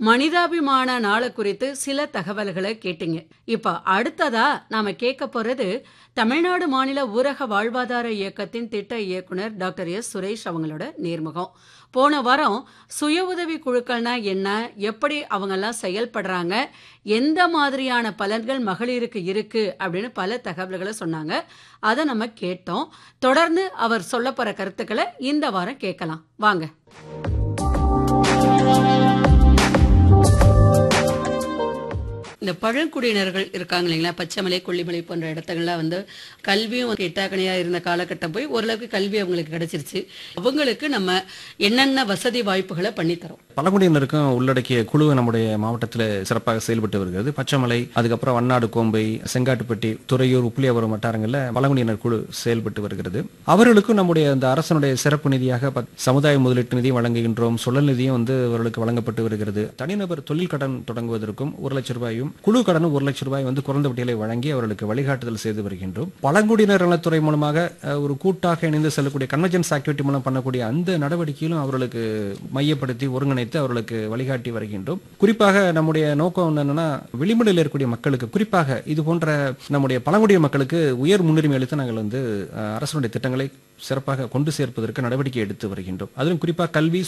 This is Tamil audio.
மனிதாபிமான நாளை குறித்து சில தகவல்களை கேட்டீங்க இப்ப அடுத்ததா நாம கேட்க போறது தமிழ்நாடு மாநில ஊரக வாழ்வாதார இயக்கத்தின் திட்ட இயக்குனர் டாக்டர் எஸ் சுரேஷ் அவங்களோட நேர்முகம் போன வாரம் சுய உதவி குழுக்கள்னா என்ன எப்படி அவங்கெல்லாம் செயல்படுறாங்க எந்த மாதிரியான பலன்கள் மகளிருக்கு இருக்கு அப்படின்னு பல தகவல்களை சொன்னாங்க அதை நம்ம கேட்டோம் தொடர்ந்து அவர் சொல்ல போற கருத்துக்களை இந்த வாரம் கேட்கலாம் வாங்க இந்த பழங்குடியினர்கள் இருக்காங்க இல்லைங்களா பச்சைமலை கொல்லிமலை போன்ற இடத்துங்கள்லாம் வந்து கல்வியும் எட்டாக்கணையாக இருந்த காலகட்டம் போய் ஓரளவுக்கு கல்வி அவங்களுக்கு கிடைச்சிருச்சு அவங்களுக்கு நம்ம என்னென்ன வசதி வாய்ப்புகளை பண்ணித்தரோம் பழங்குடியினருக்கும் உள்ளடக்கிய குழு நம்முடைய மாவட்டத்தில் சிறப்பாக செயல்பட்டு வருகிறது பச்சைமலை அதுக்கப்புறம் வண்ணாடு கோம்பை செங்காட்டுப்பட்டி துறையூர் உப்புளியாபுரம் வட்டாரங்களில் பழங்குடியினர் குழு செயல்பட்டு வருகிறது அவர்களுக்கும் நம்முடைய அந்த அரசனுடைய சிறப்பு நிதியாக பத்- சமுதாய முதலீட்டு நிதி வழங்குகின்றோம் சுழல் நிதியும் வந்து அவர்களுக்கு வழங்கப்பட்டு வருகிறது தனிநபர் தொழில் கடன் தொடங்குவதற்கும் ஒரு லட்சம் ரூபாயும் குழு கடனும் ஒரு லட்சம் ரூபாய் வந்து குறைந்த வட்டிகளை வழங்கி அவர்களுக்கு வழிகாட்டுதல் செய்து வருகின்றோம் பழங்குடியினர் நலத்துறை மூலமாக அஹ், ஒரு கூட்டாக இணைந்து செல்லக்கூடிய கன்வர்ஜென்ஸ் ஆக்டிவிட்டி மூலம் பண்ணக்கூடிய அந்த நடவடிக்கையிலும் அவர்களுக்கு மையப்படுத்தி ஒருங்கிணைத்து அவர்களுக்கு வழிகாட்டி வருகின்றோம் குறிப்பாக நம்முடைய நோக்கம் என்னன்னா வெளிமடையில் இருக்கக்கூடிய மக்களுக்கு குறிப்பாக இது போன்ற நம்முடைய பழங்குடிய மக்களுக்கு உயர் முன்னுரிமை அளித்து நாங்கள் வந்து அஹ், அரசுடைய திட்டங்களை சிறப்பாக கொண்டு சேர்ப்பதற்கு நடவடிக்கை எடுத்து வருகின்றோம் அதிலும் குறிப்பாக கல்வி